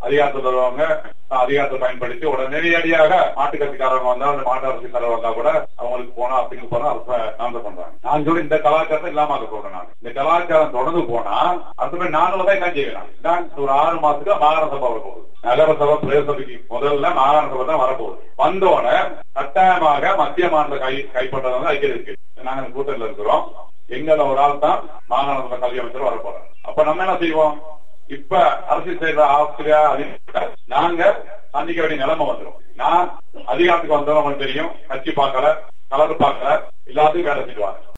அதிகாரத்தில் வருவாங்க அதிகாரத்தை பயன்படுத்தி உடனே நேரடியாக மாட்டு கட்சிக்காரங்க வந்தா அந்த மாட்டு அரசுக்காரர் வந்தா கூட அவங்களுக்கு போனா அப்படின்னு போனா அரசு நாம பண்றாங்க நான் சொல்லி இந்த கலாச்சாரத்தை இல்லாம சொல்றேன் நான் இந்த கலாச்சாரம் தொடர்ந்து போனா அடுத்த போய் நானும் தான் என்ன செய்வேன் நான் ஒரு ஆறு மாசத்துக்கு மாகாண சபை வரப்போகுது நகர சபை பிரதேச சபைக்கு முதல்ல மாகாண சபை தான் வரப்போகுது வந்தோடனே கட்டாயமாக மத்திய மாநில கை கைப்பற்றவங்க ஐக்கிய இருக்கு நாங்க இந்த கூட்டத்தில் இருக்கிறோம் எங்கள ஒரு ஆள் தான் மாகாண சபை கல்வி அமைச்சர் வரப்போறாங்க அப்ப நம்ம என்ன செய்வோம் இப்ப அரசியல் செய்யற ஆசிரியர் நாங்க சந்திக்க வேண்டிய நிலைமை வந்துடும் நான் அதிகாரத்துக்கு வந்தவங்க தெரியும் கட்சி பார்க்கல கலர் பார்க்கல எல்லாத்தையும் வேலை செய்வாங்க